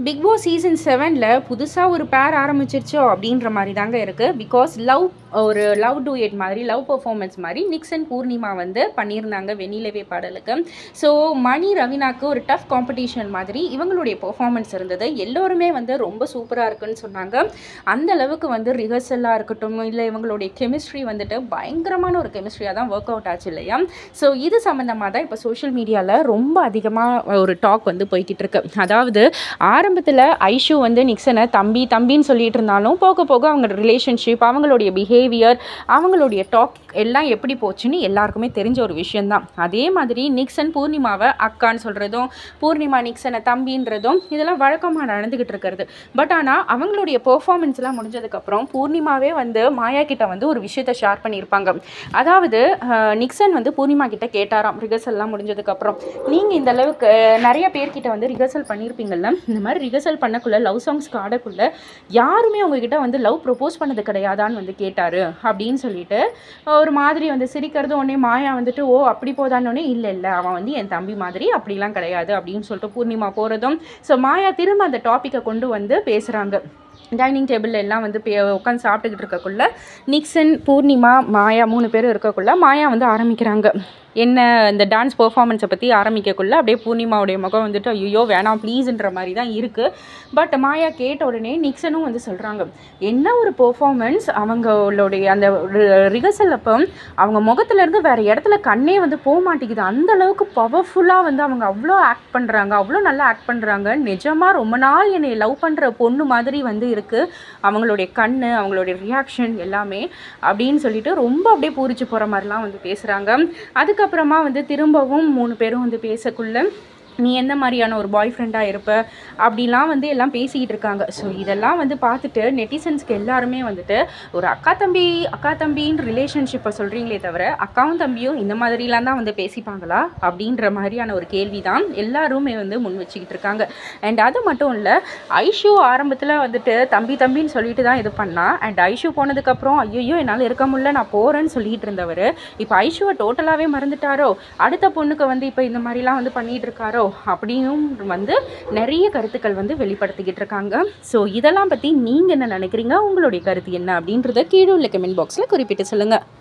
big Boss season செவனில் புதுசாக ஒரு பேர் ஆரம்பிச்சிருச்சோ அப்படின்ற மாதிரி தாங்க இருக்குது பிகாஸ் லவ் ஒரு லவ் டூயட் மாதிரி லவ் பெர்ஃபார்மன்ஸ் மாதிரி நிக்சன் பூர்ணிமா வந்து பண்ணியிருந்தாங்க வெண்ணிலவே பாடலுக்கு ஸோ மணி ரவினாக்கு ஒரு டஃப் காம்படிஷன் மாதிரி இவங்களுடைய பெர்ஃபார்மன்ஸ் இருந்தது எல்லோருமே வந்து ரொம்ப சூப்பராக இருக்குன்னு சொன்னாங்க அந்த அளவுக்கு வந்து ரிஹர்சலாக இருக்கட்டும் இல்லை இவங்களுடைய கெமிஸ்ட்ரி வந்துட்டு பயங்கரமான ஒரு கெமிஸ்ட்ரியாக தான் ஒர்க் அவுட் ஆச்சு இல்லையா ஸோ இது சம்மந்தமாக தான் இப்போ சோஷியல் மீடியாவில் ரொம்ப அதிகமாக ஒரு டாக் வந்து போய்கிட்டு இருக்கு அதாவது ஆரம்பத்தில் ஐஷு வந்து நிக்சனை தம்பி தம்பின்னு சொல்லிட்டு இருந்தாலும் போக போக அவங்க ரிலேஷன்ஷிப் அவங்களுடைய பிஹேவியர் அவங்களுடைய டாக் எல்லாம் எப்படி போச்சுன்னு எல்லாருக்குமே தெரிஞ்ச ஒரு விஷயந்தான் அதே மாதிரி நிக்சன் பூர்ணிமாவை அக்கான்னு சொல்கிறதும் பூர்ணிமா நிக்சனை தம்பின்றதும் இதெல்லாம் வழக்கமாக நடந்துக்கிட்டு இருக்கிறது பட் ஆனால் அவங்களுடைய பெர்ஃபார்மன்ஸ்லாம் முடிஞ்சதுக்கப்புறம் பூர்ணிமாவே வந்து மாயா கிட்ட வந்து ஒரு விஷயத்தை ஷேர் பண்ணியிருப்பாங்க அதாவது அஹ், நிக்சன் வந்து பூர்ணிமா கிட்ட கேட்டாராம் ரிஹர்சல்லாம் முடிஞ்சதுக்கப்புறம் நீங்கள் இந்த அளவுக்கு அஹ், நிறைய பேர்கிட்ட வந்து ரிஹர்சல் பண்ணியிருப்பீங்கல்ல இந்த மாதிரி ரிஹர்சல் பண்ணக்குள்ள லவ் சாங்ஸ்க்கு ஆடக்குள்ள யாருமே உங்ககிட்ட வந்து லவ் ப்ரொப்போஸ் பண்ணது கிடையாதான்னு வந்து கேட்டாரு அப்படின்னு சொல்லிட்டு ஒரு மாதிரி வந்து சிரிக்கிறது உடனே மாயா வந்துட்டு ஓ அப்படி போதான்னு இல்லை இல்லை அவன் வந்து என் தம்பி மாதிரி அப்படிலாம் கிடையாது அப்படின்னு சொல்லிட்டு பூர்ணிமா போகிறதும் ஸோ மாயா திரும்ப அந்த டாப்பிக்கை கொண்டு வந்து பேசுகிறாங்க டைனிங் டேபிளில் எல்லாம் வந்து பே உட்காந்து சாப்பிட்டுக்கிட்டு இருக்கக்குள்ள நிக்சன் பூர்ணிமா மாயா மூணு பேரும் இருக்கக்குள்ள மாயா வந்து ஆரம்பிக்கிறாங்க என்ன இந்த டான்ஸ் பெர்ஃபார்மன்ஸை பற்றி ஆரம்பிக்கக்குள்ள அப்படியே பூர்ணிமாவுடைய முகம் வந்துட்டு ஐயோ வேணாம் ப்ளீஸ்ன்ற மாதிரி தான் இருக்குது பட் மாயா கேட்ட உடனே நிக்சனும் வந்து சொல்கிறாங்க என்ன ஒரு பெர்ஃபார்மன்ஸ் அவங்களுடைய அந்த ரிஹர்சல் அப்போ அவங்க முகத்துல இருந்து வேறு இடத்துல கண்ணே வந்து போக மாட்டேங்குது அந்த அளவுக்கு பவர்ஃபுல்லாக வந்து அவங்க அவ்வளோ ஆக்ட் பண்ணுறாங்க அவ்வளோ நல்லா ஆக்ட் பண்ணுறாங்க நிஜமாக ரொம்ப நாள் என்னை லவ் பண்ணுற பொண்ணு மாதிரி வந்து இருக்குது அவங்களுடைய கண் அவங்களுடைய ரியாக்ஷன் எல்லாமே அப்படின்னு சொல்லிட்டு ரொம்ப அப்படியே பூரிச்சு போகிற மாதிரிலாம் வந்து பேசுகிறாங்க அதுக்கப்புறமா வந்து திரும்பவும் மூணு பேரும் வந்து பேசக்குள்ள நீ எந்த மாதிரியான ஒரு பாய் ஃப்ரெண்டாக இருப்ப அப்படிலாம் வந்து எல்லாம் பேசிக்கிட்டு இருக்காங்க ஸோ இதெல்லாம் வந்து பார்த்துட்டு நெட்டிசன்ஸ்க்கு எல்லாருமே வந்துட்டு ஒரு அக்கா தம்பி அக்கா தம்பின்னு ரிலேஷன்ஷிப்பை சொல்கிறீங்களே தவிர அக்காவும் தம்பியும் இந்த மாதிரிலாம் தான் வந்து பேசிப்பாங்களா அப்படின்ற மாதிரியான ஒரு கேள்வி தான் எல்லாருமே வந்து முன் வச்சுக்கிட்டு இருக்காங்க அண்ட் அது மட்டும் இல்லை ஐஷு ஆரம்பத்தில் வந்துட்டு தம்பி தம்பின்னு சொல்லிட்டு தான் இது பண்ணா அண்ட் ஐஷு போனதுக்கப்புறம் ஐயோ என்னால் இருக்க முடியல நான் போகிறேன்னு சொல்லிட்டு இருந்தவர் இப்போ ஐஷுவை டோட்டலாகவே மறந்துட்டாரோ அடுத்த பொண்ணுக்கு வந்து இப்போ இந்த மாதிரிலாம் வந்து பண்ணிட்டு இருக்காரோ அப்படியும் வந்து நிறைய கருத்துக்கள் வந்து வெளிப்படுத்திக்கிட்டு இருக்காங்க ஸோ இதெல்லாம் பற்றி நீங்கள் என்ன நினைக்கிறீங்க உங்களுடைய கருத்து என்ன அப்படின்றத கீழே உள்ள கமெண்ட் பாக்ஸில் குறிப்பிட்டு சொல்லுங்கள்